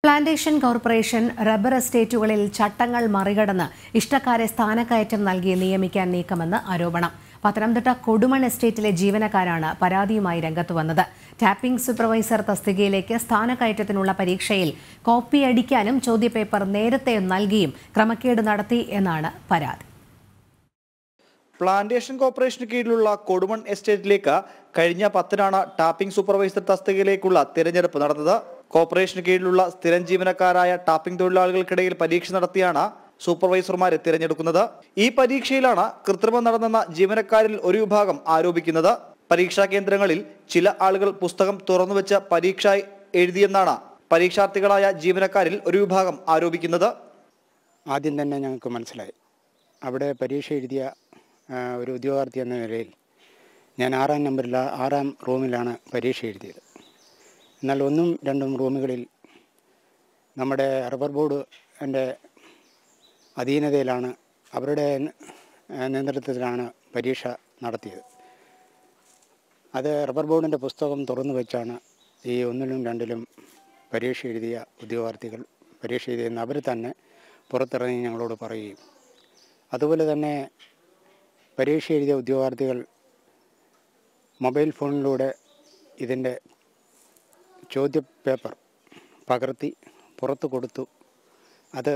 plantation corporation rubber എസ്റ്റേറ്റുകളിൽ ചട്ടങ്ങൾ മറികടന്ന് ഇഷ്ടക്കാരെ സ്ഥാനക്കയറ്റം നൽകി നിയമിക്കാൻ നീക്കമെന്ന് ആരോപണം പത്തനംതിട്ട കൊടുമൺ എസ്റ്റേറ്റിലെ ജീവനക്കാരാണ് പരാതിയുമായി രംഗത്ത് വന്നത് ടാപ്പിംഗ് സൂപ്പർവൈസർ തസ്തികയിലേക്ക് സ്ഥാനക്കയറ്റത്തിനുള്ള പരീക്ഷയിൽ കോപ്പി അടിക്കാനും ചോദ്യപേപ്പർ നേരത്തെ നൽകിയും ക്രമക്കേട് നടത്തി എന്നാണ് പരാതി പ്ലാന്റേഷൻ കോർപ്പറേഷന് കീഴിലുള്ള കൊടുമൺ എസ്റ്റേറ്റിലേക്ക് കഴിഞ്ഞ പത്തിനാണ് ടാപ്പിംഗ് സൂപ്പർവൈസർ തസ്തികയിലേക്കുള്ള തിരഞ്ഞെടുപ്പ് നടന്നത് കോർപ്പറേഷന് കീഴിലുള്ള സ്ഥിരം ജീവനക്കാരായ ടാപ്പിംഗ് തൊഴിലാളികൾക്കിടയിൽ പരീക്ഷ നടത്തിയാണ് സൂപ്പർവൈസർമാരെ തിരഞ്ഞെടുക്കുന്നത് ഈ പരീക്ഷയിലാണ് കൃത്രിമം നടന്നെന്ന ജീവനക്കാരിൽ ഒരു വിഭാഗം ആരോപിക്കുന്നത് പരീക്ഷാ കേന്ദ്രങ്ങളിൽ ചില ആളുകൾ പുസ്തകം തുറന്നുവെച്ച് പരീക്ഷ എഴുതിയെന്നാണ് പരീക്ഷാർത്ഥികളായ ജീവനക്കാരിൽ ഒരു വിഭാഗം ആരോപിക്കുന്നത് ആദ്യം തന്നെ ഞങ്ങൾക്ക് മനസ്സിലായി അവിടെ പരീക്ഷ എഴുതിയ ആ, ഒരു ഉദ്യോഗാർത്ഥി എന്ന നിലയിൽ ഞാൻ ആറാം നമ്പറിൽ ആറാം റൂമിലാണ് പരീക്ഷ എഴുതിയത് എന്നാൽ ഒന്നും രണ്ടും റൂമുകളിൽ നമ്മുടെ റബ്ബർ ബോർഡ് എൻ്റെ അധീനതയിലാണ് അവരുടെ ആ, നേതൃത്വത്തിലാണ് പരീക്ഷ നടത്തിയത് അത് റബ്ബർ ബോർഡിൻ്റെ പുസ്തകം തുറന്നു വെച്ചാണ് ഈ ഒന്നിലും രണ്ടിലും പരീക്ഷ എഴുതിയ ഉദ്യോഗാർത്ഥികൾ പരീക്ഷ എഴുതിയെന്ന് അവർ തന്നെ പുറത്തിറങ്ങി ഞങ്ങളോട് പറയുകയും അതുപോലെ തന്നെ പരീക്ഷ എഴുതിയ ഉദ്യോഗാർത്ഥികൾ മൊബൈൽ ഫോണിലൂടെ ഇതിൻ്റെ ചോദ്യപേപ്പർ പകർത്തി പുറത്ത് കൊടുത്തു അത്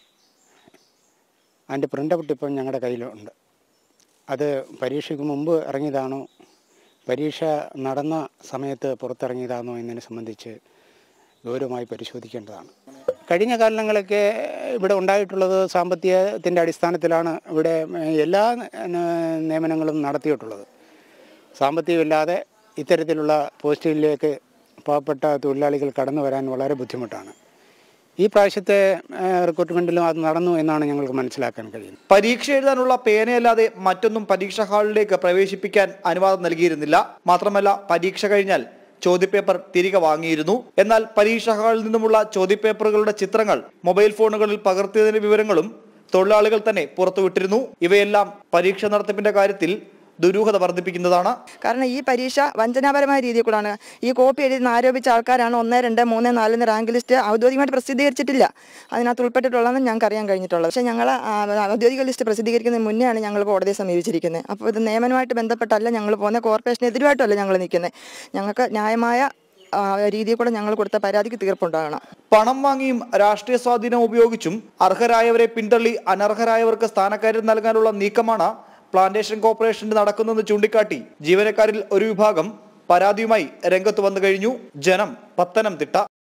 അതിൻ്റെ പ്രിൻ്റ് ഔട്ട് ഇപ്പം ഞങ്ങളുടെ കയ്യിലുണ്ട് അത് പരീക്ഷയ്ക്ക് മുമ്പ് ഇറങ്ങിയതാണോ പരീക്ഷ നടന്ന സമയത്ത് പുറത്തിറങ്ങിയതാണോ എന്നതിനെ സംബന്ധിച്ച് ഗൗരവമായി പരിശോധിക്കേണ്ടതാണ് കഴിഞ്ഞ കാലങ്ങളൊക്കെ ഇവിടെ ഉണ്ടായിട്ടുള്ളത് സാമ്പത്തികത്തിൻ്റെ അടിസ്ഥാനത്തിലാണ് ഇവിടെ ഏഹ്, എല്ലാ ന- നിയമനങ്ങളും നടത്തിയിട്ടുള്ളത് സാമ്പത്തികമില്ലാതെ ഇത്തരത്തിലുള്ള പോസ്റ്റുകളിലേക്ക് പാവപ്പെട്ട തൊഴിലാളികൾ കടന്നു വരാൻ വളരെ ബുദ്ധിമുട്ടാണ് ഈ പ്രാവശ്യത്തെ ഏഹ്, റിക്രൂട്ട്മെൻറ്റിലും അത് നടന്നു എന്നാണ് ഞങ്ങൾക്ക് മനസ്സിലാക്കാൻ കഴിയുന്നത് പരീക്ഷ എഴുതാനുള്ള പേനയല്ലാതെ മറ്റൊന്നും പരീക്ഷാ ഹാളിലേക്ക് പ്രവേശിപ്പിക്കാൻ അനുവാദം നൽകിയിരുന്നില്ല മാത്രമല്ല പരീക്ഷ കഴിഞ്ഞാൽ ചോദ്യപേപ്പർ തിരികെ വാങ്ങിയിരുന്നു എന്നാൽ പരീക്ഷാ ഹാളിൽ നിന്നുമുള്ള ചോദ്യപേപ്പറുകളുടെ ചിത്രങ്ങൾ മൊബൈൽ ഫോണുകളിൽ പകർത്തിയതിന്റെ വിവരങ്ങളും തൊഴിലാളികൾ തന്നെ പുറത്തുവിട്ടിരുന്നു ഇവയെല്ലാം പരീക്ഷ നടത്തിപ്പിന്റെ കാര്യത്തിൽ ദുരൂഹത വർദ്ധിപ്പിക്കുന്നതാണ് കാരണം ഈ പരീക്ഷ വഞ്ചനാപരമായ രീതിയിൽ കൂടാണ് ഈ കോപ്പി എഴുതി ആരോപിച്ച ആൾക്കാരാണ് ഒന്ന് രണ്ട് മൂന്ന് നാല് എന്ന റാങ്ക് ലിസ്റ്റ് ഔദ്യോഗികമായിട്ട് പ്രസിദ്ധീകരിച്ചിട്ടില്ല അതിനകത്ത് ഉൾപ്പെട്ടിട്ടുള്ളതെന്ന് ഞങ്ങൾക്ക് അറിയാൻ കഴിഞ്ഞിട്ടുള്ളത് പക്ഷേ ഞങ്ങൾ ഔദ്യോഗിക ലിസ്റ്റ് പ്രസിദ്ധീകരിക്കുന്നതിന് മുന്നെയാണ് ഞങ്ങൾ കോടതിയെ സമീപിച്ചിരിക്കുന്നത് അപ്പോൾ ഇത് നിയമനമായിട്ട് ബന്ധപ്പെട്ടല്ല ഞങ്ങൾ പോകുന്ന കോർപ്പറേഷന് എതിരുമായിട്ടല്ല ഞങ്ങൾ നിൽക്കുന്നത് ഞങ്ങൾക്ക് ന്യായമായ ആ, രീതിയിൽ കൂടെ ഞങ്ങൾ കൊടുത്ത പരാതിക്ക് തീർപ്പുണ്ടാകണം പണം വാങ്ങിയും രാഷ്ട്രീയ സ്വാധീനം ഉപയോഗിച്ചും അർഹരായവരെ പിന്തള്ളി അനർഹരായവർക്ക് സ്ഥാനക്കയറ്റം നൽകാനുള്ള നീക്കമാണ് പ്ലാന്റേഷൻ കോർപ്പറേഷനിൽ നടക്കുന്നതെന്ന് ചൂണ്ടിക്കാട്ടി ജീവനക്കാരിൽ ഒരു വിഭാഗം പരാതിയുമായി രംഗത്ത് വന്നു കഴിഞ്ഞു ജനം പത്തനംതിട്ട